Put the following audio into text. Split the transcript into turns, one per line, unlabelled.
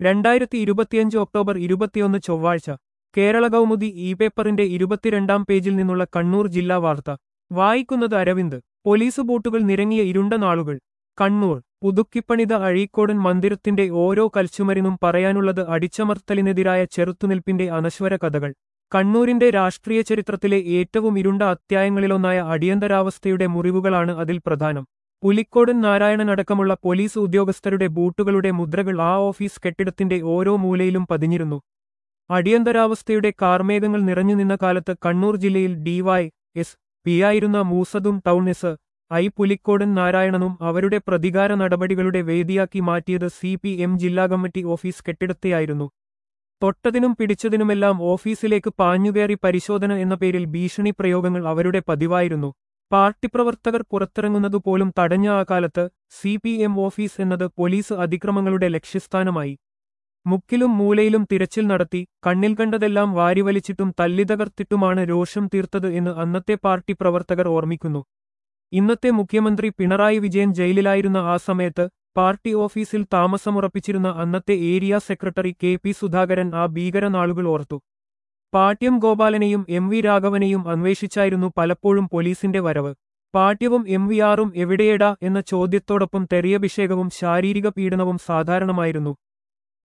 രണ്ടായിരത്തി ഇരുപത്തിയഞ്ച് ഒക്ടോബർ ഇരുപത്തിയൊന്ന് ചൊവ്വാഴ്ച കേരള കൗമുദി ഇ പേപ്പറിന്റെ ഇരുപത്തിരണ്ടാം പേജിൽ നിന്നുള്ള കണ്ണൂർ ജില്ലാ വാർത്ത വായിക്കുന്നത് അരവിന്ദ് പോലീസ് ബോട്ടുകൾ നിരങ്ങിയ ഇരുണ്ട നാളുകൾ കണ്ണൂർ പുതുക്കിപ്പണിത അഴീക്കോടൻ മന്ദിരത്തിന്റെ ഓരോ കൽച്ചുമരിനും പറയാനുള്ളത് അടിച്ചമർത്തലിനെതിരായ ചെറുത്തുനിൽപ്പിന്റെ അനശ്വര കഥകൾ കണ്ണൂരിന്റെ രാഷ്ട്രീയ ചരിത്രത്തിലെ ഏറ്റവും ഇരുണ്ട അധ്യായങ്ങളിലൊന്നായ അടിയന്തരാവസ്ഥയുടെ മുറിവുകളാണ് അതിൽ പ്രധാനം പുലിക്കോടൻ നാരായണൻ അടക്കമുള്ള പോലീസ് ഉദ്യോഗസ്ഥരുടെ ബൂട്ടുകളുടെ മുദ്രകൾ ആ ഓഫീസ് കെട്ടിടത്തിന്റെ ഓരോ മൂലയിലും പതിഞ്ഞിരുന്നു അടിയന്തരാവസ്ഥയുടെ കാർമേഘങ്ങൾ നിറഞ്ഞുനിന്ന കാലത്ത് കണ്ണൂർ ജില്ലയിൽ ഡിവൈ എസ് പിയായിരുന്ന മൂസദും ടൗൺ എസ് ഐ പുലിക്കോടൻ നാരായണനും അവരുടെ പ്രതികാര നടപടികളുടെ വേദിയാക്കി മാറ്റിയത് സി പി എം ജില്ലാ കമ്മിറ്റി ഓഫീസ് കെട്ടിടത്തെയായിരുന്നു തൊട്ടതിനും പിടിച്ചതിനുമെല്ലാം ഓഫീസിലേക്ക് പാഞ്ഞുകയറി പരിശോധന എന്ന പേരിൽ ഭീഷണി പ്രയോഗങ്ങൾ അവരുടെ പതിവായിരുന്നു പാർട്ടി പ്രവർത്തകർ പുറത്തിറങ്ങുന്നതുപോലും തടഞ്ഞ ആ കാലത്ത് സി പി എം ഓഫീസ് എന്നത് പോലീസ് അതിക്രമങ്ങളുടെ ലക്ഷ്യസ്ഥാനമായി മുക്കിലും മൂലയിലും തിരച്ചിൽ നടത്തി കണ്ണിൽ കണ്ടതെല്ലാം വാരിവലിച്ചിട്ടും തല്ലിതകർത്തിട്ടുമാണ് രോഷം തീർത്തത് എന്ന് അന്നത്തെ പാർട്ടി പ്രവർത്തകർ ഓർമ്മിക്കുന്നു ഇന്നത്തെ മുഖ്യമന്ത്രി പിണറായി വിജയൻ ജയിലിലായിരുന്ന ആ സമയത്ത് പാർട്ടി ഓഫീസിൽ താമസമുറപ്പിച്ചിരുന്ന അന്നത്തെ area secretary K P Sudhakaran ആ ഭീകര നാളുകൾ ഓർത്തു പാട്യം ഗോപാലനെയും എം വി രാഘവനെയും അന്വേഷിച്ചായിരുന്നു പലപ്പോഴും പോലീസിന്റെ വരവ് പാട്യവും എം വി ആറും എവിടെയേടാ എന്ന ചോദ്യത്തോടൊപ്പം തെറിയഭിഷേകവും ശാരീരിക പീഡനവും സാധാരണമായിരുന്നു